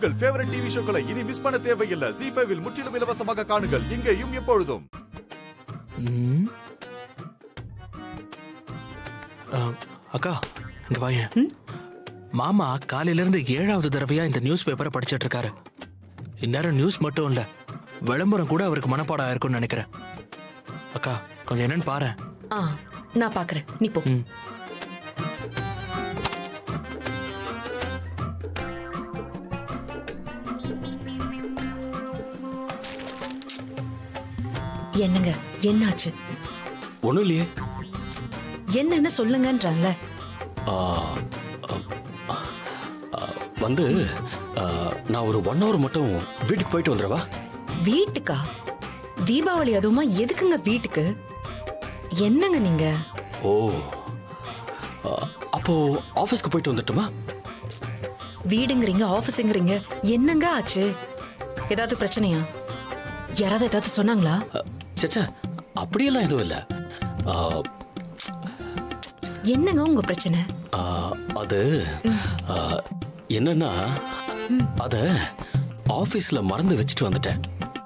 உங்கள் favourite TV ஷோக்களை இனி miss பண்ண தேவையில்லை ஜி ஃபைவில் முற்றிலும் இலவசமாக காணுங்கள் இங்கேயும் எப்பொழுதும் ம். ஆ, அக்கா இங்க வாயேன் மாமா காலையில இருந்து ஏழாவது தடவையா இந்த நியூஸ் பேப்பரை படிச்சிட்டு இருக்காரு இந்நேரம் நியூஸ் மட்டும் இல்ல விளம்பரம் கூட அவருக்கு மனப்பாடம் ஆயிருக்கும்னு நினைக்கிறேன் அக்கா கொஞ்சம் என்னன்னு பாரு ஆ நான் பாக்குறேன் நீ போ ம். என்னங்க என்னாச்சு ஒன்றும் இல்லையே என்னன்னு சொல்லுங்கன்றான்ல ஆ, ஆ, ஆ, வந்து ஆ, நான் ஒரு ஒன் ஹவர் மட்டும் வீட்டுக்கு போயிட்டு வந்துடவா வீட்டுக்கா தீபாவளி அதுவுமா எதுக்குங்க வீட்டுக்கு என்னங்க நீங்க ஓ ஆ, அப்போ ஆஃபீஸ்க்கு போயிட்டு வந்துட்டுமா வீடுங்கிறீங்க ஆபீஸ்ங்கிறீங்க என்னங்க ஆச்சு ஏதாவது பிரச்சனையா யாராவது ஏதாவது சொன்னாங்களா சச்சா அப்படியெல்லாம் எதுவும் இல்லை என்னங்க உங்க பிரச்சனை அது ஆ, என்னன்னா அத ஆஃபீஸ்ல மறந்து வச்சுட்டு வந்துட்டேன்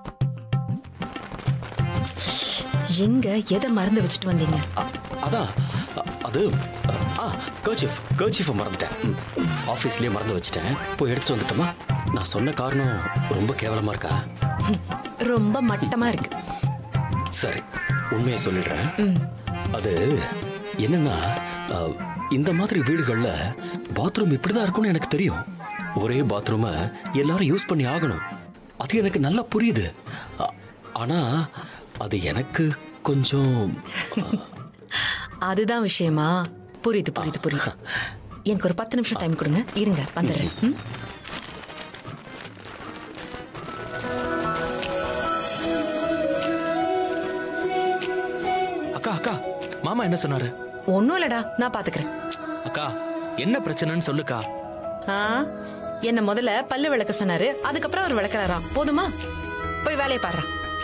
எங்க எதை மறந்து வச்சுட்டு வந்தீங்க அ- அதான் அ- அது ஆ கர்ச்சிஃப் கர்ச்சிஃபை மறந்துட்டேன் ம், ஆஃபீஸ்லயே மறந்து வச்சுட்டேன் போய் எடுத்துட்டு வந்துட்டோமா நான் சொன்ன காரணம் ரொம்ப கேவலமா இருக்கா ரொம்ப மட்டமா இருக்கு சரி உண்மையை சொல்லிடுறேன் அது என்னன்னா அ, இந்த மாதிரி வீடுகள்ல பாத்ரூம் இப்படிதான் இருக்கும்னு எனக்கு தெரியும் ஒரே பாத்ரூமை எல்லாரும் யூஸ் பண்ணி ஆகணும் அது எனக்கு நல்லா புரியுது அ- ஆனா அது எனக்கு கொஞ்சம் அதுதான் விஷயமா புரியுது புரியுது புரியுது எனக்கு ஒரு பத்து நிமிஷம் டைம் கொடுங்க இருங்க வந்துடுறேன் ம்? அக்கா அக்கா மாமா என்ன சொன்னாரு ஒண்ணும் இல்லடா நான் பாத்துக்கிறேன் அக்கா என்ன பிரச்சனைன்னு சொல்லுக்கா ஆ என்ன முதல்ல பல்லு விளக்க சொன்னாரு அதுக்கப்புறம் அவர் விளக்குறாராம் போதுமா போய் வேலையை பாடுறா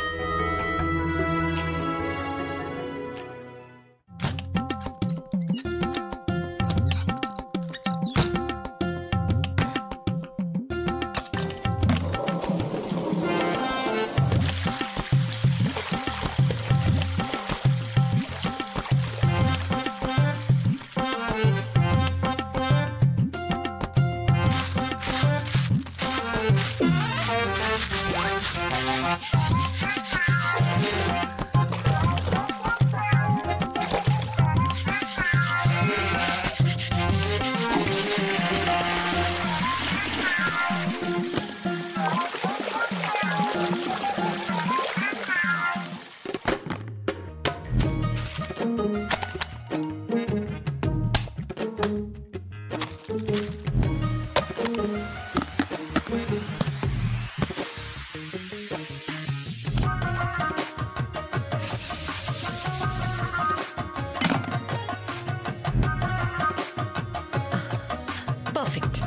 பர்ஃபெக்ட்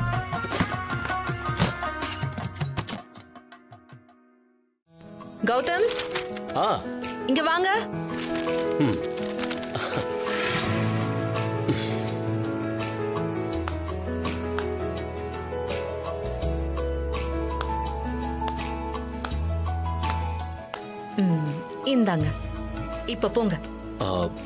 கௌதம் ஆ இங்க வாங்க ம், இந்தாங்க இப்ப போங்க ஆ,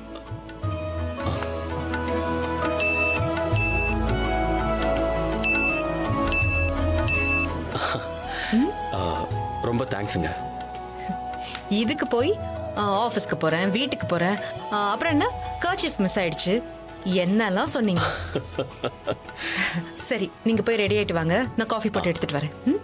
ஆ, ரொம்ப தேங்க்ஸுங்க இதுக்கு போய் ஆ, ஆபீஸ்க்கு போறேன் வீட்டுக்கு போறேன் ஆ, அப்புறம் என்ன கர்ச்சிஃப் மிஸ் ஆயிடுச்சு என்னெல்லாம் சொன்னீங்க சரி நீங்க போய் ரெடி ஆயிட்டு வாங்க நான் காஃபி போட்டு எடுத்துட்டு வரேன் ம்?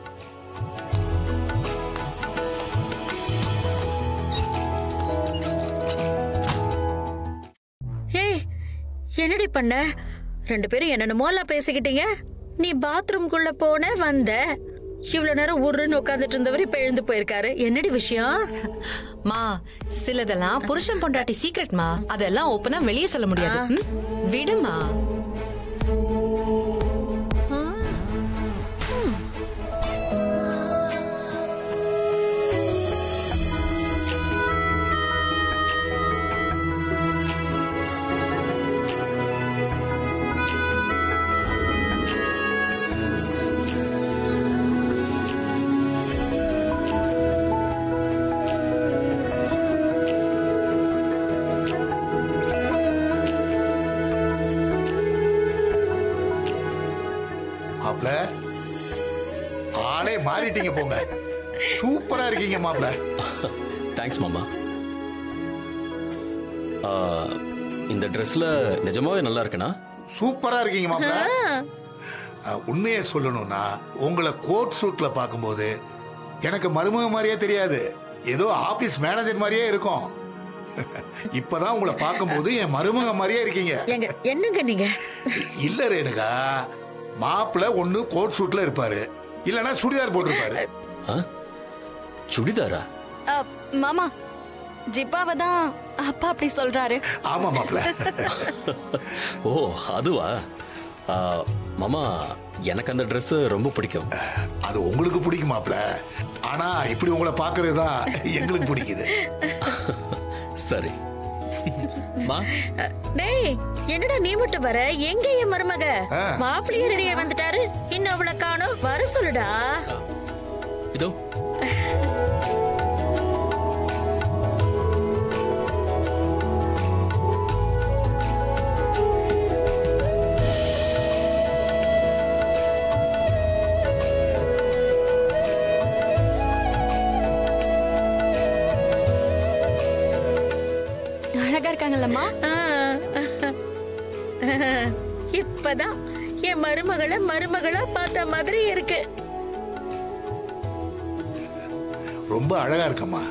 ஏய் என்னடி பண்ண ரெண்டு பேரும் என்னென்னமோலாம் பேசிக்கிட்டீங்க நீ பாத்ரூம்குள்ள போன வந்த இவ்வளவு நேரம் உருன்னு உட்காந்துட்டு இருந்தவர் இப்ப எழுந்து போயிருக்காரு என்னடி விஷயம் மா சிலதெல்லாம் புருஷன் பொண்டாட்டி சீக்ரெட்மா அதெல்லாம் ஓப்பனா வெளியே சொல்ல முடியாது ம்? விடுமா மாப்ள ஆளே மாறிட்டீங்க போங்க சூப்பரா இருக்கீங்க மாப்ள தேங்க்ஸ் மாமா ஆ, இந்த ட்ரெஸ்ல நிஜமாவே நல்லா இருக்கேனா சூப்பரா இருக்கீங்க மாப்ள அஹ், உண்மையை சொல்லணும்னா உங்களை கோட் சூட்ல பார்க்கும்போது எனக்கு மருமக மாதிரியே தெரியாது ஏதோ ஆபீஸ் மேனேஜர் மாதிரியே இருக்கும் இப்பதான் உங்களை பார்க்கும்போது என் மருமக மாதிரியே இருக்கீங்க எங்க என்னங்க நீங்க இல்ல ரேணுகா மாப்பிள்ள ஒண்ணு கோட் சூட்ல இருப்பாரு இல்லனா சுடிதார் போட்டிருப்பாரு ஆ? சுடிதாரா அ, மாமா ஜிப்பாவை தான் அப்பா அப்படி சொல்றாரு ஆமா மாப்பிள்ள ஓ அதுவா ஆ, மாமா எனக்கு அந்த Dress ரொம்ப பிடிக்கும் அது உங்களுக்கு பிடிக்கும் மாப்பிள்ள ஆனா இப்படி உங்களை பாக்குறது தான் எங்களுக்கு பிடிக்குது சரி மா டேய் என்னடா நீ மட்டும் வர எங்க என் மருமக ஆ. மாப்பிள்ளைய ரெடியா வந்துட்டாரு இன்னும் அவளை காணோம் வர சொல்லுடா இதோ அழகா இருக்காங்கல்லம்மா ஆ. இப்பதான் என் மருமகளை மருமகளா பார்த்த மாதிரி இருக்கு ரொம்ப அழகா இருக்கம்மா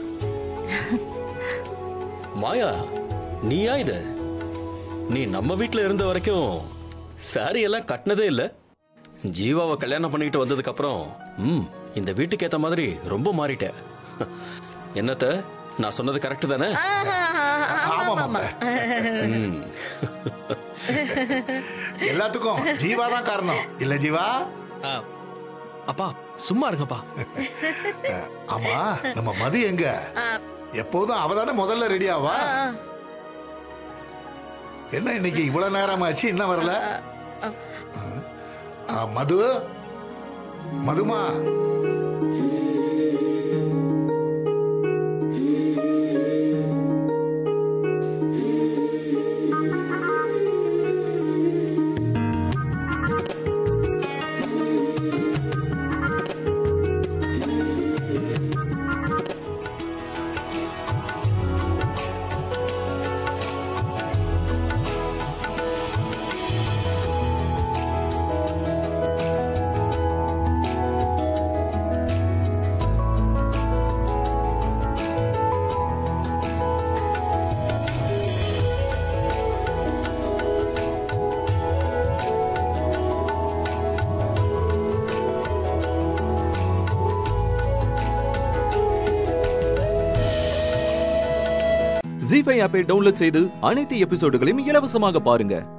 மாயா நீயா இது நீ நம்ம வீட்ல இருந்த வரைக்கும் சாரி எல்லாம் கட்டினதே இல்ல ஜீவாவை கல்யாணம் பண்ணிக்கிட்டு வந்ததுக்கு அப்புறம் ம் இந்த வீட்டுக்கு ஏத்த மாதிரி ரொம்ப மாறிட்ட என்னத்த நான் சொன்னது கரெக்ட் தானே ஆமா மாப்பிள்ள ம். எல்லாத்துக்கும் ஜீவா தான் காரணம் இல்ல ஜீவா ஆ, அப்பா சும்மா இருங்கப்பா ஆமா நம்ம மது எங்க எப்போதும் அவதானே முதல்ல ரெடி ஆவா என்ன இன்னைக்கு இவ்வளவு நேரம் ஆச்சு இன்னும் வரல ஆ, மது மதுமா ஜி ஃபைவ் ஆப்பை டவுன்லோட் செய்து அனைத்து எபிசோடுகளையும் இலவசமாக பாருங்க